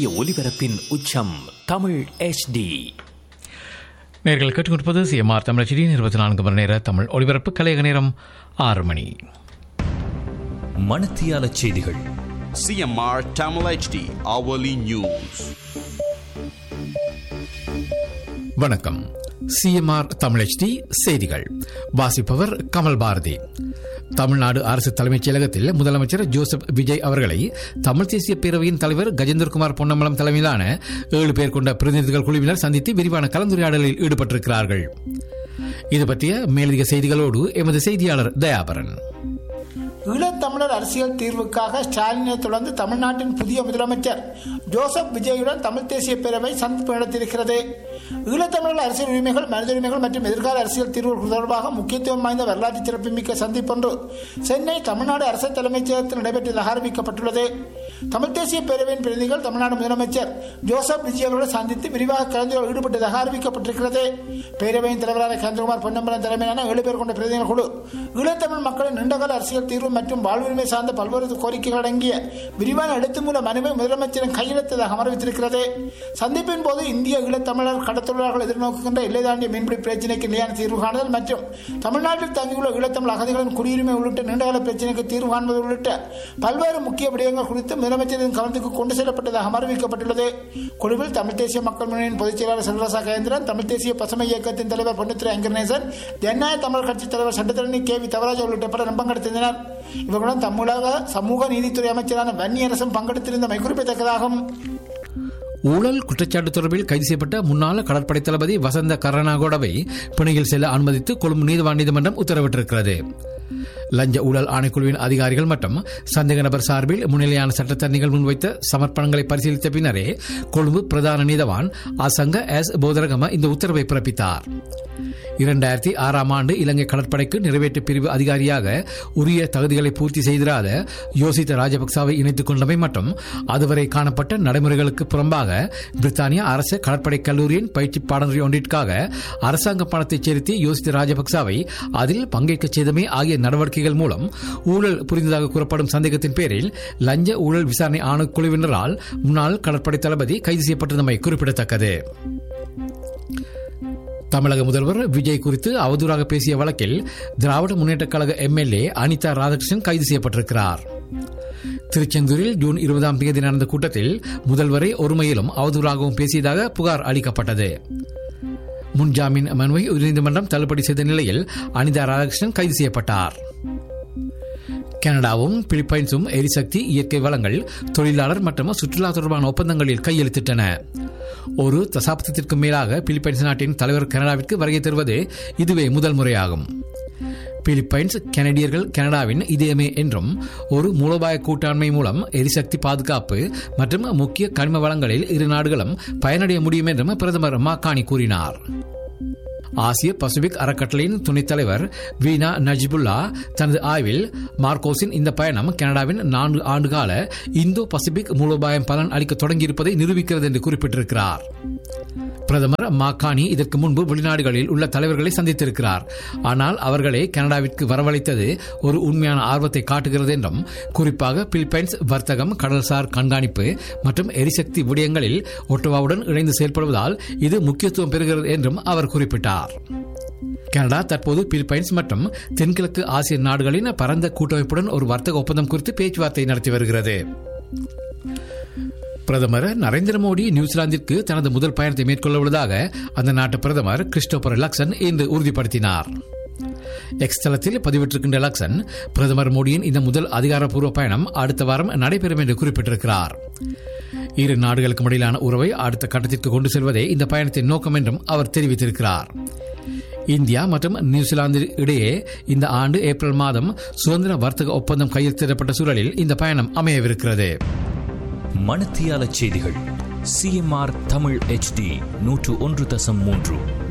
இந்திய ஒலிபரப்பின் உச்சம் தமிழ் HD நேர்கள் கேட்டுக்கொண்டிருப்பது சிஎம்ஆர் தமிழச்சி இருபத்தி நான்கு மணி நேர தமிழ் ஒலிபரப்பு கலையக நேரம் ஆறு மணி மணத்தியால செய்திகள் CMR Tamil HD hourly news. வணக்கம் சிஎம்ஆர் தமிழச்டி செய்திகள் வாசிப்பவர் கமல் பாரதி தமிழ்நாடு அரசு தலைமைச் செயலகத்தில் முதலமைச்சர் ஜோசப் விஜய் அவர்களை தமிழ் தேசிய பேரவையின் தலைவர் கஜேந்திரகுமார் பொன்னம்பலம் தலைமையிலான ஏழு பேர் கொண்ட பிரதிநிதிகள் குழுவினர் சந்தித்து விரிவான கலந்துரையாடலில் ஈடுபட்டிருக்கிறார்கள் இது பற்றிய மேலதிக செய்திகளோடு எமது செய்தியாளர் தயாபரன் ஈழத்தமிழர் அரசியல் தீர்வுக்காக ஸ்டாலினை தொடர்ந்து தமிழ்நாட்டின் புதிய முதலமைச்சர் ஜோசப் விஜயுடன் தமிழ் தேசிய பேரவை சந்திப்பு நடத்தியிருக்கிறது ஈழத்தமிழர் அரசியல் உரிமைகள் மனித உரிமைகள் மற்றும் எதிர்கால அரசியல் தீர்வுகள் தொடர்பாக முக்கியத்துவம் வாய்ந்த வரலாற்று சிறப்புமிக்க சந்திப்பொன்று சென்னை தமிழ்நாடு அரசு தலைமைச் செயலகத்தில் நடைபெற்றதாக அறிவிக்கப்பட்டுள்ளது தமிழ் தேசிய பேரவையின் பிரதிநிதிகள் தமிழ்நாடு முதலமைச்சர் ஜோசப் விஜய் அவர்களை சந்தித்து விரிவாக கலந்துரையில் ஈடுபட்டதாக அறிவிக்கப்பட்டிருக்கிறது பேரவையின் தலைவரான கேந்திரகுமார் பொன்னம்பலம் தலைமையிலான ஏழு பேர் கொண்ட பிரதிநிதிகள் குழு ஈழத்தமிழ் மக்களின் நீண்டகால அரசியல் தீர்வு மற்றும் வாழ்வுரிமை சார்ந்த பல்வேறு கோரிக்கைகள் அடங்கிய விரிவான எழுத்து மூல மனுவை முதலமைச்சரின் கையெழுத்ததாக அறிவித்திருக்கிறது சந்திப்பின் போது இந்திய ஈழத்தமிழர் கடத்தொழிலாளர்கள் எதிர்நோக்குகின்ற எல்லை தாண்டிய மீன்பிடி பிரச்சினைக்கு நிலையான தீர்வு காணுதல் மற்றும் தமிழ்நாட்டில் தங்கியுள்ள ஈழத்தமிழ் அகதிகளின் குடியுரிமை உள்ளிட்ட நீண்டகால பிரச்சினைக்கு தீர்வு காண்பது உள்ளிட்ட பல்வேறு முக்கிய விடயங்கள் குறித்து முதலமைச்சரின் கவனத்துக்கு கொண்டு செல்லப்பட்டதாக அறிவிக்கப்பட்டுள்ளது குழுவில் தமிழ் தேசிய மக்கள் முன்னணியின் பொதுச் செயலாளர் செல்வராசா கேந்திரன் தமிழ் தேசிய பசுமை இயக்கத்தின் தலைவர் பொன்னுத்துறை அங்கர்நேசன் ஜனநாயக தமிழ் கட்சித் தலைவர் சட்டத்தரணி கே வி தவராஜ் உள்ளிட்ட பலர் பங்கெடுத்திருந்தனர் இவர்களுடன் தமிழக சமூக நீதித்துறை அமைச்சரான வன்னியரசும் பங்கெடுத்திருந்தமை குறிப்பிடத்தக்கதாகும் ஊழல் குற்றச்சாட்டு தொடர்பில் கைது செய்யப்பட்ட முன்னாள் கடற்படை தளபதி வசந்த கருணாகோடவை பிணையில் செல்ல அனுமதித்து கொழும்பு நீதிவான் நீதிமன்றம் உத்தரவிட்டிருக்கிறது லஞ்ச ஊழல் ஆணைக்குழுவின் அதிகாரிகள் மற்றும் சந்தேக நபர் சார்பில் முன்னிலையான சட்டத்தரணிகள் முன்வைத்த சமர்ப்பணங்களை பரிசீலித்த பின்னரே கொழும்பு பிரதான நீதவான் அசங்க எஸ் போதரகம இந்த உத்தரவை பிறப்பித்தார் இரண்டாயிரத்தி ஆறாம் ஆண்டு இலங்கை கடற்படைக்கு நிறைவேற்று பிரிவு அதிகாரியாக உரிய தகுதிகளை பூர்த்தி செய்திராத யோசித்த ராஜபக்சாவை இணைத்துக் கொண்டமை மற்றும் அதுவரை காணப்பட்ட நடைமுறைகளுக்கு புறம்பாக பிரித்தானியா அரசு கடற்படை கல்லூரியின் பயிற்சி பாடநெறி ஒன்றிற்காக அரசாங்க பணத்தை செலுத்தி யோசித்த ராஜபக்சாவை அதில் பங்கேற்க செய்தமை ஆகிய நடவடிக்கைகள் மூலம் ஊழல் புரிந்ததாக கூறப்படும் சந்தேகத்தின் பேரில் லஞ்ச ஊழல் விசாரணை ஆணைக்குழுவினரால் முன்னாள் கடற்படை தளபதி கைது செய்யப்பட்டிருந்தமை குறிப்பிடத்தக்கது தமிழக முதல்வர் விஜய் குறித்து அவதூறாக பேசிய வழக்கில் திராவிட முன்னேற்றக் கழக எம்எல்ஏ அனிதா ராதாகிருஷ்ணன் கைது செய்யப்பட்டிருக்கிறார் திருச்செந்தூரில் ஜூன் இருபதாம் தேதி நடந்த கூட்டத்தில் முதல்வரை ஒருமையிலும் அவதூறாகவும் பேசியதாக புகார் அளிக்கப்பட்டது முன்ஜாமீன் மனுவை உயர்நீதிமன்றம் தள்ளுபடி செய்த நிலையில் அனிதா ராதாகிருஷ்ணன் கைது செய்யப்பட்டார் கனடாவும் பிலிப்பைன்ஸும் எரிசக்தி இயற்கை வளங்கள் தொழிலாளர் மற்றும் சுற்றுலா தொடர்பான ஒப்பந்தங்களில் கையெழுத்திட்டன ஒரு தசாப்தத்திற்கு மேலாக பிலிப்பைன்ஸ் நாட்டின் தலைவர் கனடாவிற்கு வருகை தருவது இதுவே முதல் முறையாகும் பிலிப்பைன்ஸ் கனடியர்கள் கனடாவின் இதயமே என்றும் ஒரு மூலோபாய கூட்டாண்மை மூலம் எரிசக்தி பாதுகாப்பு மற்றும் முக்கிய கனிம வளங்களில் இரு நாடுகளும் பயனடைய முடியும் என்றும் பிரதமர் மாக்கானி கூறினார் ஆசிய பசிபிக் அறக்கட்டளையின் துணைத் தலைவர் வீனா நஜிபுல்லா தனது ஆய்வில் மார்க்கோஸின் இந்த பயணம் கனடாவின் நான்கு ஆண்டுகால இந்தோ பசிபிக் மூலோபாயம் பலன் அளிக்க தொடங்கியிருப்பதை நிரூபிக்கிறது என்று குறிப்பிட்டிருக்கிறார் பிரதமர் மாக்கானி இதற்கு முன்பு வெளிநாடுகளில் உள்ள தலைவர்களை சந்தித்திருக்கிறார் ஆனால் அவர்களை கனடாவிற்கு வரவழைத்தது ஒரு உண்மையான ஆர்வத்தை காட்டுகிறது என்றும் குறிப்பாக பிலிப்பைன்ஸ் வர்த்தகம் கடல்சார் கண்காணிப்பு மற்றும் எரிசக்தி விடயங்களில் ஒட்டோவாவுடன் இணைந்து செயல்படுவதால் இது முக்கியத்துவம் பெறுகிறது என்றும் அவர் குறிப்பிட்டார் கனடா தற்போது பிலிப்பைன்ஸ் மற்றும் தென்கிழக்கு ஆசிய நாடுகளின் பரந்த கூட்டமைப்புடன் ஒரு வர்த்தக ஒப்பந்தம் குறித்து பேச்சுவார்த்தை நடத்தி வருகிறது பிரதமர் நரேந்திர மோடி நியூசிலாந்திற்கு தனது முதல் பயணத்தை மேற்கொள்ள உள்ளதாக அந்த நாட்டு பிரதமர் கிறிஸ்டோபர் லக்சன் இன்று உறுதிப்படுத்தினார் எக்ஸ் தளத்தில் பதிவிட்டிருக்கின்ற லக்சன் பிரதமர் மோடியின் இந்த முதல் அதிகாரப்பூர்வ பயணம் அடுத்த வாரம் நடைபெறும் என்று குறிப்பிட்டிருக்கிறார் இரு நாடுகளுக்கும் இடையிலான உறவை அடுத்த கட்டத்திற்கு கொண்டு செல்வதே இந்த பயணத்தின் நோக்கம் என்றும் அவர் தெரிவித்திருக்கிறார் இந்தியா மற்றும் நியூசிலாந்து இடையே இந்த ஆண்டு ஏப்ரல் மாதம் சுதந்திர வர்த்தக ஒப்பந்தம் கையெழுத்திடப்பட்ட சூழலில் இந்த பயணம் அமையவிருக்கிறது மணத்தியால செய்திகள் சிஎம்ஆர் தமிழ் HD நூற்று ஒன்று தசம் மூன்று